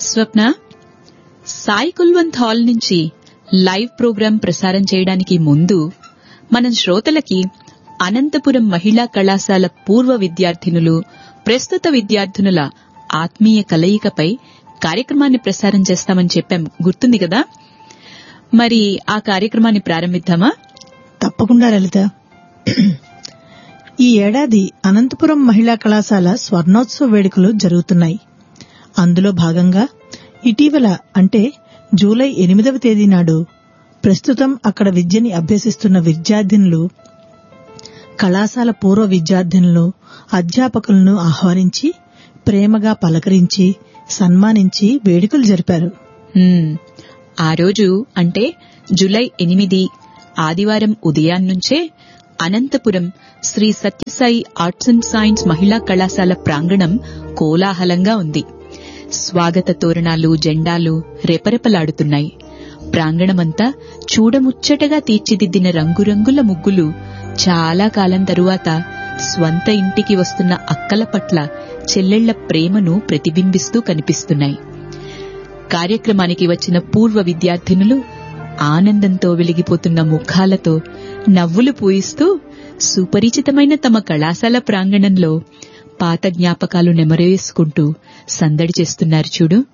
స్వప్న Sai Kulwant hall నుంచి live program ప్రసారం చేయడానికి ముందు మనం శ్రోతలకి అనంతపురం మహిళా కళాశాల పూర్వ విద్యార్థినులు ప్రస్తుత విద్యార్థినుల ఆత్మీయ కలయికపై కార్యక్రమాన్ని ప్రసారం చేస్తామని చెప్పాం గుర్తుంది కదా మరి ఆ కార్యక్రమాన్ని ప్రారంభిద్దామా తప్పకుండా లలిత ఈ ఏడాది అనంతపురం మహిళా కళాశాల స్వర్ణోత్సవ వేడుకలు జరుగుతున్నాయి అందులో భాగంగా ఇటీవల అంటే జూలై ఎనిమిదవ తేదీ నాడు ప్రస్తుతం అక్కడ విద్యని అభ్యసిస్తున్న విద్యార్థినులు కళాశాల పూర్వ విద్యార్థినులు అధ్యాపకులను ఆహ్వానించి ప్రేమగా పలకరించి సన్మానించి వేడుకలు జరిపారు హ్మ్. ఆ రోజు అంటే జులై ఎనిమిది ఆదివారం ఉదయాన్నుంచే Anantapuram Sri Sathya Sai arts and science మహిళా కళాశాల ప్రాంగణం కోలాహలంగా ఉంది స్వాగత తోరణాలు జెండాలు రెపరెపలాడుతున్నాయి ప్రాంగణమంతా చూడముచ్చటగా తీర్చిదిద్దిన రంగురంగుల ముగ్గులు చాలా కాలం తరువాత స్వంత ఇంటికి వస్తున్న అక్కల పట్ల చెల్లెళ్ల ప్రేమను ప్రతిబింబిస్తూ కనిపిస్తున్నాయి కార్యక్రమానికి వచ్చిన పూర్వ విద్యార్థినులు ఆనందంతో వెలిగిపోతున్న ముఖాలతో నవ్వులు పూయిస్తూ సుపరిచితమైన తమ కళాశాల ప్రాంగణంలో పాత జ్ఞాపకాలు నెమరేసుకుంటూ సందడి చేస్తున్నారు చూడు